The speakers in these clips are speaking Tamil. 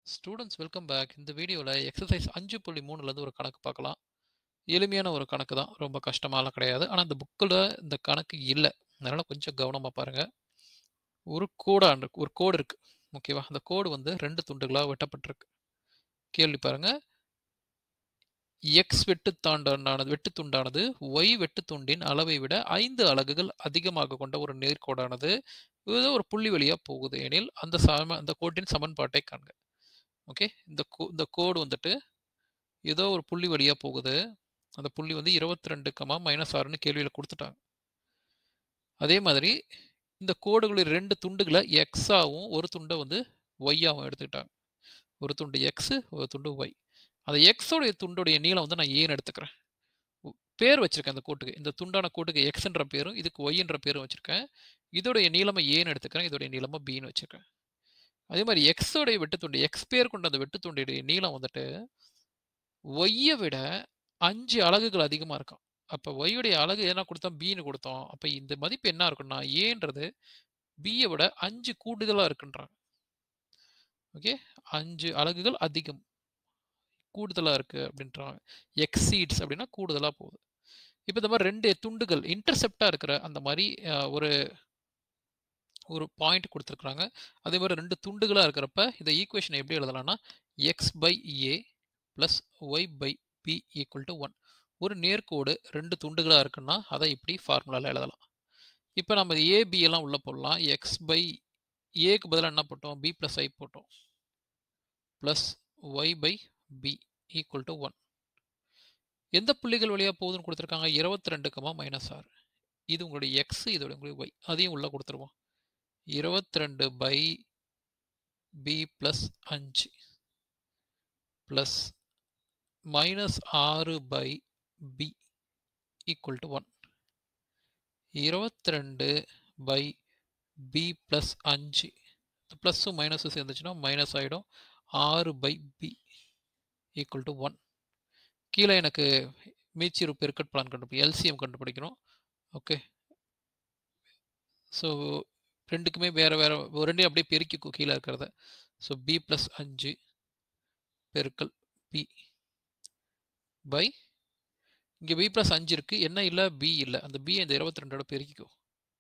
ஸ்டூடெண்ட்ஸ் வெல்கம் பேக் இந்த வீடியோவில் எக்ஸசைஸ் அஞ்சு புள்ளி மூணுலேருந்து ஒரு கணக்கு பார்க்கலாம் எளிமையான ஒரு கணக்கு தான் ரொம்ப கஷ்டமாலாம் கிடையாது ஆனால் இந்த புக்கில் இந்த கணக்கு இல்லை அதனால் கொஞ்சம் கவனமாக பாருங்கள் ஒரு கோடாண்டு ஒரு கோடு இருக்குது ஓகேவா அந்த கோடு வந்து ரெண்டு துண்டுகளாக வெட்டப்பட்டிருக்கு கேள்வி பாருங்கள் எக்ஸ் வெட்டுத்தாண்டானது வெட்டுத்துண்டானது ஒய் வெட்டுத்துண்டின் அளவை விட ஐந்து அலகுகள் அதிகமாக கொண்ட ஒரு நேர்கோடானது ஏதோ ஒரு புள்ளி வழியாக போகுது எனில் அந்த சம அந்த கோட்டின் சமன்பாட்டை காண்க ஓகே இந்த கோ இந்த கோடு வந்துட்டு ஏதோ ஒரு புள்ளி வழியாக போகுது அந்த புள்ளி வந்து இருபத்தி ரெண்டு கமா மைனஸ் ஆறுன்னு கேள்வியில் கொடுத்துட்டாங்க அதே மாதிரி இந்த கோடுகளில் ரெண்டு துண்டுகளை எக்ஸாகவும் ஒரு துண்டை வந்து ஒய்யாகவும் எடுத்துக்கிட்டாங்க ஒரு துண்டு எக்ஸு ஒரு துண்டு ஒய் அந்த எக்ஸோடைய துண்டுடைய நீளம் வந்து நான் ஏன்னு எடுத்துக்கிறேன் பேர் வச்சிருக்கேன் அந்த கோட்டுக்கு இந்த துண்டான கோட்டுக்கு எக்ஸ்ன்ற பேரும் இதுக்கு ஒய்ன்ற பேரும் வச்சிருக்கேன் இதோடைய நீளமை ஏன்னு எடுத்துக்கிறேன் இதோடைய நீளமா பின்னு வச்சிருக்கேன் அதே மாதிரி எக்ஸோடைய வெட்டுத்துண்டு எக்ஸ் பேர் கொண்ட அந்த வெட்டுத்துண்டுடைய நீளம் வந்துட்டு ஒய்யை விட அஞ்சு அலகுகள் அதிகமாக இருக்கும் அப்போ ஒய்யுடைய அலகு என்ன கொடுத்தோம் பின்னு கொடுத்தோம் அப்போ இந்த மதிப்பு என்ன இருக்குன்னா ஏன்றது பியை விட அஞ்சு கூடுதலாக இருக்குன்றாங்க ஓகே அஞ்சு அலகுகள் அதிகம் கூடுதலாக இருக்குது அப்படின்றாங்க எக்ஸீட்ஸ் அப்படின்னா கூடுதலாக போகுது இப்போ இந்த மாதிரி ரெண்டு துண்டுகள் இன்டர்செப்டாக இருக்கிற அந்த மாதிரி ஒரு ஒரு பாயிண்ட் கொடுத்துருக்குறாங்க அதே மாதிரி ரெண்டு துண்டுகளாக இருக்கிறப்ப இந்த ஈக்குவேஷனை எப்படி எழுதலாம்னா X by A plus Y by B equal to one ஒரு நேர்கோடு ரெண்டு துண்டுகளாக இருக்குன்னா அதை இப்படி ஃபார்முலாவில் எழுதலாம் இப்போ நம்ம ஏபி எல்லாம் உள்ளே போடலாம் எக்ஸ் பை ஏக்கு பதிலாக என்ன போட்டோம் பி ப்ளஸ் ஐ போட்டோம் plus Y by B equal to one எந்த புள்ளிகள் வழியாக போகுதுன்னு கொடுத்துருக்காங்க இருபத்தி ரெண்டு கமா மைனஸ் ஆறு இது உங்களுடைய எக்ஸ் இதோட உங்களுடைய ஒய் அதையும் உள்ளே கொடுத்துருவோம் இருபத்தி ரெண்டு பை பி ப்ளஸ் அஞ்சு ப்ளஸ் மைனஸ் ஆறு by B equal to one இருபத்தி ரெண்டு பை பி ப்ளஸ் அஞ்சு ப்ளஸ்ஸும் மைனஸும் சேர்ந்துச்சுன்னா மைனஸ் ஆகிடும் ஆறு by B equal to one கீழே எனக்கு மீச்சிறு பெருக்கட் பிளான் கண்டுபிடி எல்சிஎம் கண்டுபிடிக்கணும் ஓகே ஸோ ரெண்டுக்குமே வேறு வேறு ரெண்டையும் அப்படியே பெருக்கிக்கும் கீழே இருக்கிறத ஸோ பி ப்ளஸ் அஞ்சு பெருக்கல் பி பை இங்கே பி ப்ளஸ் அஞ்சு இருக்குது என்ன இல்லை பி இல்லை அந்த பி இந்த இருபத்தி ரெண்டோட பெருக்கிக்கும்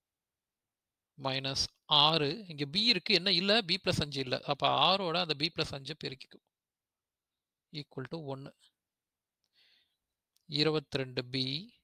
மைனஸ் ஆறு இங்கே பி இருக்குது என்ன இல்லை பி ப்ளஸ் அஞ்சு இல்லை அப்போ ஆறோட அந்த பி ப்ளஸ் அஞ்சு பெருக்கிக்கும் ஈக்குவல் டு ஒன்று இருபத்தி ரெண்டு பி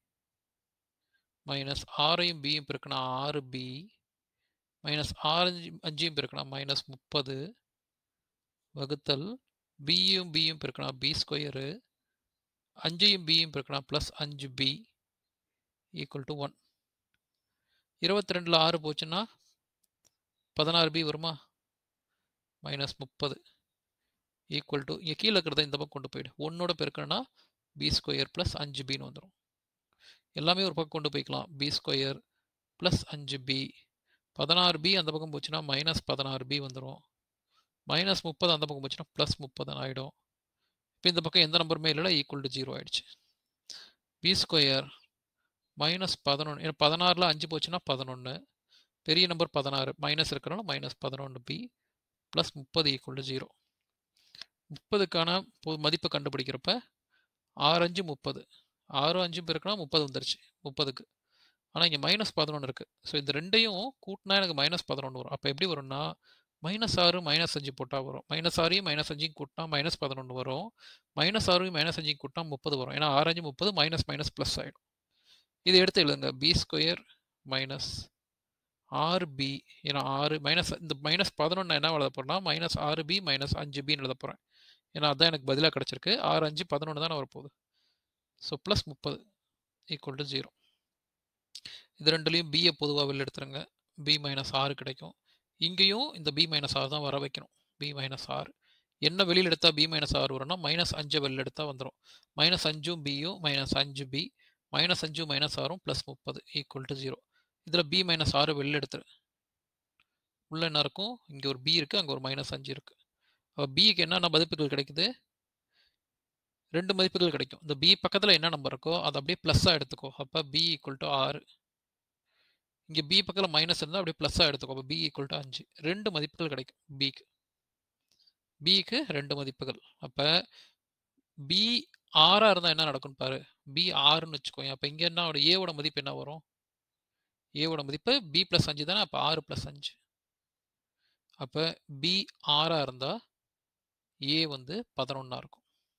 மைனஸ் ஆறையும் பியும் பெருக்கினா ஆறு பி மைனஸ் ஆறு அஞ்சையும் பெருக்கினா மைனஸ் முப்பது வகுத்தல் பியும் பியும் பெருக்கினா பி ஸ்கொயரு அஞ்சையும் பியும் பெருக்கினா ப்ளஸ் அஞ்சு பி ஈக்குவல் டு ஒன் இருபத்தி ரெண்டில் ஆறு போச்சுன்னா பதினாறு பி வருமா மைனஸ் முப்பது ஈக்குவல் டு இங்கே கீழே இருக்கிறத இந்த பக்கம் கொண்டு போயிடு ஒன்னோட பெருக்கணும்னா பி ஸ்கொயர் ப்ளஸ் அஞ்சு பின்னு வந்துடும் எல்லாமே ஒரு பக்கம் கொண்டு போய்க்கலாம் பி ஸ்கொயர் ப்ளஸ் அஞ்சு பி பதினாறு பி அந்த பக்கம் போச்சுன்னா மைனஸ் பதினாறு பி வந்துடும் மைனஸ் முப்பது அந்த பக்கம் போச்சுன்னா ப்ளஸ் முப்பதுன்னு ஆகிடும் இப்போ இந்த பக்கம் எந்த நம்பருமே இல்லை ஈக்குவல் டு ஜீரோ ஆகிடுச்சு பி ஸ்கொயர் மைனஸ் பதினொன்று ஏன்னா பதினாறில் அஞ்சு போச்சுன்னா பதினொன்று பெரிய நம்பர் பதினாறு மைனஸ் இருக்கிறனால மைனஸ் பதினொன்று பி ப்ளஸ் முப்பது ஈக்குவல் டு ஜீரோ முப்பதுக்கான மதிப்பை கண்டுபிடிக்கிறப்ப ஆறு அஞ்சு முப்பது ஆறு அஞ்சு பேருக்குனா முப்பது வந்துருச்சு முப்பதுக்கு ஆனால் இங்கே மைனஸ் பதினொன்று இருக்குது ஸோ இந்த ரெண்டையும் கூட்டினா எனக்கு மைனஸ் பதினொன்று வரும் அப்போ எப்படி வரும்னா மைனஸ் ஆறு மைனஸ் அஞ்சு போட்டால் வரும் மைனஸ் ஆறையும் மைனஸ் அஞ்சையும் கூட்டினா மைனஸ் பதினொன்று வரும் மைனஸ் ஆறையும் மைனஸ் அஞ்சையும் கூட்டினா முப்பது வரும் ஏன்னா ஆறு அஞ்சு முப்பது மைனஸ் மைனஸ் ப்ளஸ் ஆகிடும் இதை எடுத்து எழுதுங்க பி ஸ்கொயர் மைனஸ் ஆறு பி ஏன்னா ஆறு மைனஸ் இந்த மைனஸ் பதினொன்று என்ன எழுத போகிறேன்னா மைனஸ் ஆறு பி மைனஸ் அஞ்சு பின்னு எழுத போகிறேன் ஏன்னா அதான் எனக்கு பதிலாக கிடச்சிருக்கு ஆறு அஞ்சு பதினொன்று தானே வரப்போகுது ஸோ ப்ளஸ் முப்பது ஈக்குவல் டு ஜீரோ இது ரெண்டுலேயும் பியை பொதுவாக வெளில எடுத்துருங்க பி மைனஸ் ஆறு கிடைக்கும் இங்கேயும் இந்த பி மைனஸ் ஆறு தான் வர வைக்கணும் பி மைனஸ் ஆறு என்ன வெளியில் எடுத்தால் பி மைனஸ் ஆறு வரும்னா மைனஸ் அஞ்சை வெளியில் எடுத்தால் வந்துடும் மைனஸ் அஞ்சும் பியும் மைனஸ் அஞ்சு பி மைனஸ் அஞ்சு மைனஸ் ஆறும் ப்ளஸ் முப்பது ஈக்குவல் டு ஜீரோ இதில் பி மைனஸ் ஆறு வெளியில் எடுத்துரு உள்ள என்ன இருக்கும் இங்கே ஒரு பி இருக்குது அங்கே ஒரு மைனஸ் அஞ்சு இருக்குது அப்போ பிக்கு என்னென்ன மதிப்புகள் கிடைக்குது ரெண்டு மதிப்புகள் கிடைக்கும் இந்த பி பக்கத்தில் என்ன நம்பர் இருக்கோ அதை அப்படியே ப்ளஸ்ஸாக எடுத்துக்கோ அப்போ பி ஈக்குவல் டு ஆறு இங்கே பி பக்கத்தில் மைனஸ் இருந்தால் அப்படியே ப்ளஸ்ஸாக எடுத்துக்கோ அப்போ பி ஈக்குவல் டு அஞ்சு ரெண்டு மதிப்புகள் கிடைக்கும் பிக்கு பிக்கு ரெண்டு மதிப்புகள் அப்போ பி ஆறா இருந்தால் என்ன நடக்கும்னு பாரு பி ஆறுன்னு வச்சுக்கோங்க அப்போ இங்கே என்ன ஏவோட மதிப்பு என்ன வரும் ஏவோட மதிப்பு பி ப்ளஸ் அஞ்சு தானே அப்போ ஆறு ப்ளஸ் அஞ்சு அப்போ பி ஆறா இருந்தால் ஏ வந்து பதினொன்னா இருக்கும்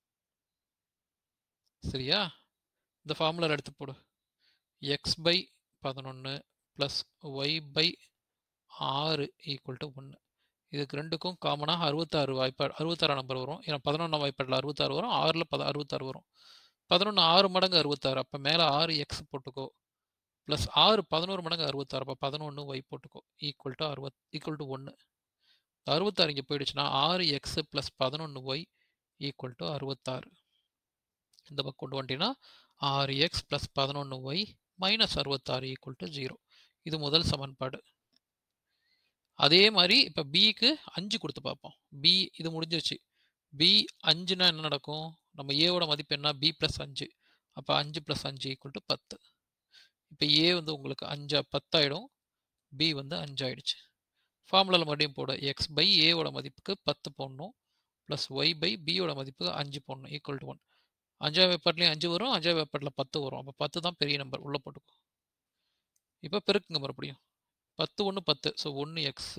சரியா இந்த ஃபார்முலா எடுத்து போடு எக்ஸ் பை பதினொன்று ப்ளஸ் ஒய் பை ஆறு ஈக்குவல் டு ஒன்று இதுக்கு ரெண்டுக்கும் காமனாக அறுபத்தாறு வாய்ப்பாடு அறுபத்தாறு நம்பர் வரும் ஏன்னா பதினொன்றாம் வாய்ப்பாடில் அறுபத்தாறு வரும் ஆறில் பத அறுபத்தாறு வரும் பதினொன்று ஆறு மடங்கு அறுபத்தாறு அப்போ மேலே ஆறு எக்ஸ் போட்டுக்கோ ப்ளஸ் ஆறு பதினோரு மடங்கு அறுபத்தாறு அப்போ பதினொன்று ஒய் போட்டுக்கோ ஈக்குவல் டு அறுபத் ஈக்குவல் டு ஒன்று அறுபத்தாறு இங்கே போயிடுச்சுன்னா ஆறு எக்ஸ் ப்ளஸ் பதினொன்று ஒய் ஈக்குவல் டு அறுபத்தாறு இந்த பக்கம் கொண்டு வந்துட்டீங்கன்னா ஆறு எக்ஸ் ப்ளஸ் பதினொன்று ஒய் மைனஸ் அறுபத்தாறு ஈக்குவல் டு ஜீரோ இது முதல் சமன்பாடு அதே மாதிரி இப்போ பிக்கு அஞ்சு கொடுத்து பார்ப்போம் பி இது முடிஞ்சிருச்சு பி அஞ்சுனா என்ன நடக்கும் நம்ம ஏவோட மதிப்பு என்ன பி ப்ளஸ் அஞ்சு அப்போ அஞ்சு ப்ளஸ் அஞ்சு ஈக்குவல் டு பத்து இப்போ ஏ வந்து உங்களுக்கு அஞ்சா பத்தாயிடும் பி வந்து அஞ்சாயிடுச்சு ஃபார்முலாவில் மறுபடியும் போட எக்ஸ் பை ஏவோட மதிப்புக்கு பத்து போடணும் ப்ளஸ் ஒய் பை பியோட மதிப்புக்கு அஞ்சு போடணும் ஈக்குவல் டு ஒன் அஞ்சாவது வெப்பர்லேயும் அஞ்சு வரும் அஞ்சாவது வெப்பரில் பத்து வரும் அப்போ பத்து தான் பெரிய நம்பர் உள்ளே போட்டுக்கோ இப்போ பெருக்குங்க மறுபடியும் பத்து ஒன்று பத்து ஸோ ஒன்று எக்ஸு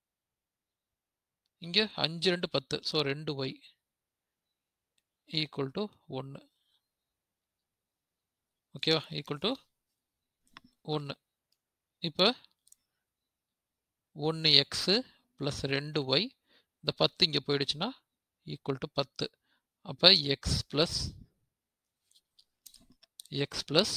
இங்கே அஞ்சு ரெண்டு பத்து ஸோ ரெண்டு ஒய் ஈக்குவல் டு ஒன்று ஓகேவா ஈக்குவல் டு ஒன்று இப்போ ஒன்று எக்ஸு ப்ளஸ் ரெண்டு ஒய் இந்த பத்து இங்கே போயிடுச்சுன்னா ஈக்குவல் டு பத்து அப்போ எக்ஸ் ப்ளஸ் எக்ஸ் ப்ளஸ்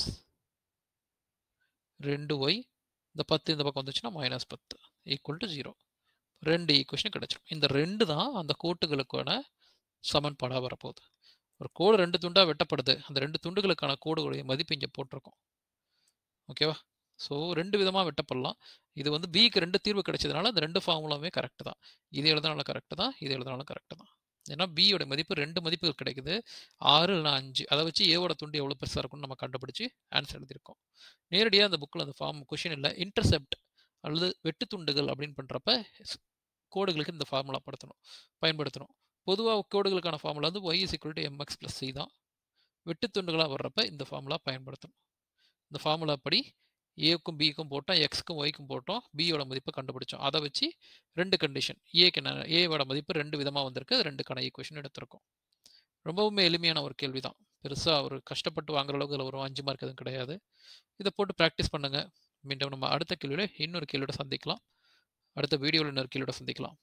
ரெண்டு ஒய் இந்த பத்து இந்த பக்கம் வந்துச்சுன்னா மைனஸ் பத்து ஈக்குவல் டு ஜீரோ ரெண்டு ஈக்குவேஷன் கிடைச்சிடும் இந்த ரெண்டு தான் அந்த கோட்டுகளுக்கான சமன்பாடாக வரப்போகுது ஒரு கோடு ரெண்டு துண்டாக வெட்டப்படுது அந்த ரெண்டு துண்டுகளுக்கான கோடுகளுடைய மதிப்பு இங்கே போட்டிருக்கோம் ஓகேவா ஸோ ரெண்டு விதமாக வெட்டப்படலாம் இது வந்து பிக்கு ரெண்டு தீர்வு கிடைச்சதுனால அந்த ரெண்டு ஃபார்முலாவே கரெக்டு தான் இது எழுதினாலும் கரெக்டு தான் இது எழுதினாலும் கரெக்டு தான் ஏன்னா பியோட மதிப்பு ரெண்டு மதிப்புகள் கிடைக்குது ஆறு இல்லைனா அஞ்சு அதை வச்சு ஏவோட துண்டு எவ்வளோ பெருசாக இருக்கும்னு நம்ம கண்டுபிடிச்சி ஆன்சர் எழுதியிருக்கோம் நேரடியாக அந்த புக்கில் அந்த ஃபார்ம் கொஷின் இல்லை இன்டர்செப்ட் அல்லது வெட்டு துண்டுகள் அப்படின்னு பண்ணுறப்ப கோடுகளுக்கு இந்த ஃபார்முலா படுத்தணும் பயன்படுத்தணும் பொதுவாக கோடுகளுக்கான ஃபார்முலா வந்து Y is equal to MX plus C தான் வெட்டு துண்டுகளாக வர்றப்ப இந்த ஃபார்முலா பயன்படுத்தணும் இந்த ஃபார்முலா படி ஏக்கும் பிக்கும் போட்டோம் எக்ஸ்க்கும் ஒய்க்கும் போட்டோம் பியோட மதிப்பை கண்டுபிடிச்சோம் அதை வச்சு ரெண்டு கண்டிஷன் ஏக்கு ஏவோட மதிப்பு ரெண்டு விதமாக வந்திருக்கு அது ரெண்டுக்கான ஈக்குவேஷன் எடுத்திருக்கோம் ரொம்பவுமே எளிமையான ஒரு கேள்வி தான் பெருசாக ஒரு கஷ்டப்பட்டு வாங்குற அளவுக்கு அதில் ஒரு அஞ்சு மார்க் எதுவும் கிடையாது இதை போட்டு ப்ராக்டிஸ் பண்ணுங்கள் மீண்டும் நம்ம அடுத்த கேள்வியில் இன்னொரு கேள்வியோட சந்திக்கலாம் அடுத்த வீடியோவில் இன்னொரு கேள்வியோட சந்திக்கலாம்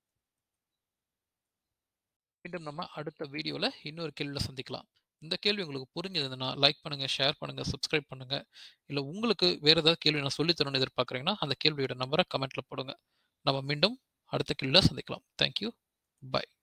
மீண்டும் நம்ம அடுத்த வீடியோவில் இன்னொரு கேள்வியில் சந்திக்கலாம் இந்த கேள்வி உங்களுக்கு புரிஞ்சதுன்னா லைக் பண்ணுங்கள் ஷேர் பண்ணுங்கள் சப்ஸ்கிரைப் பண்ணுங்கள் இல்லை உங்களுக்கு வேறு ஏதாவது கேள்வி நான் சொல்லித்தரணும்னு எதிர்பார்க்குறீங்கன்னா அந்த கேள்வியோட நம்பரை கமெண்ட்டில் போடுங்க நம்ம மீண்டும் அடுத்த கேள்வியில் சந்திக்கலாம் தேங்க்யூ பாய்